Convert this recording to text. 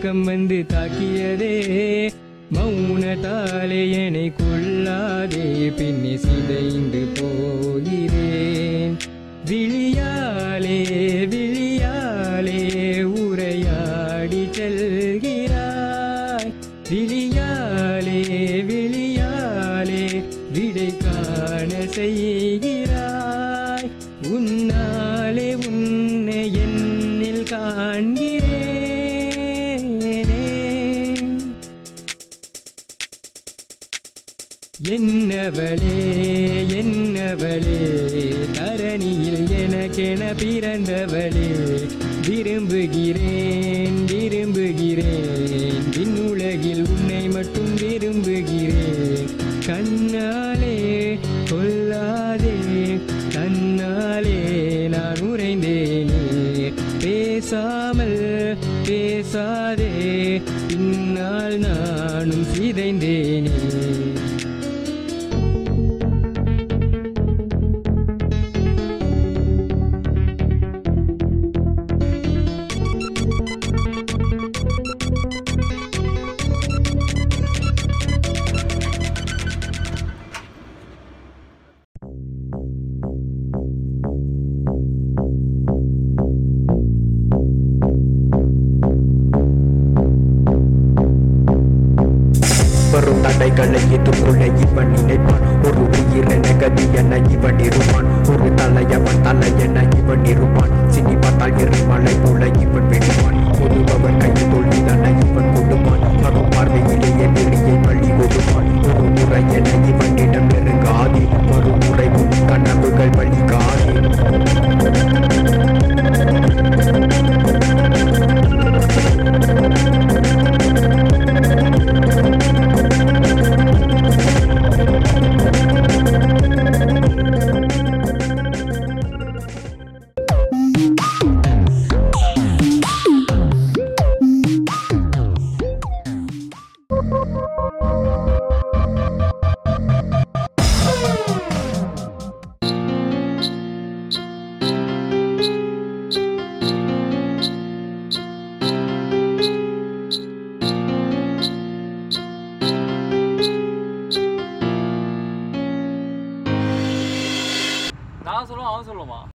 மயக்கம் வந்து தாக்கியதே மௌனத்தாலே என்னை கொள்ளாதே பின்னே சிதைந்து போகிறேன் விழியாலே விழியாலே உரையாடி செல்கிறாய் விழியாலே விழியாலே விடை காண செய்கிறாய் உன்னாலே உன்னை என்னில் காண்கிறேனே என்னவளே என்னவளே தரணியில் எனக்கென பிறந்தவளே விரும்புகிறேன் விரும்புகிறேன் விண்ணுலகில் உன்னை மட்டும் விரும்புகிறேன் கண்ணாலே கொல்லாதே கண்ணாலே நான் உறைந்தேனே பேசாமல் பேசாதே பின்னால் நானும் சிதைந்தேனே வரும் தடைகளை எதிர்கொள்ள இவன் நினைப்பான் ஒரு உயிர் என கதி என இவன் இருப்பான் ஒரு தலையவன் தலை என இவன் இருப்பான் சினி பார்த்தால் எரிமலை போல இவன் வெடிப்பான் ஒருவன் கையில் தோல்விதனை இவன் கொடுப்பான் வரும் பார்வையிலேயே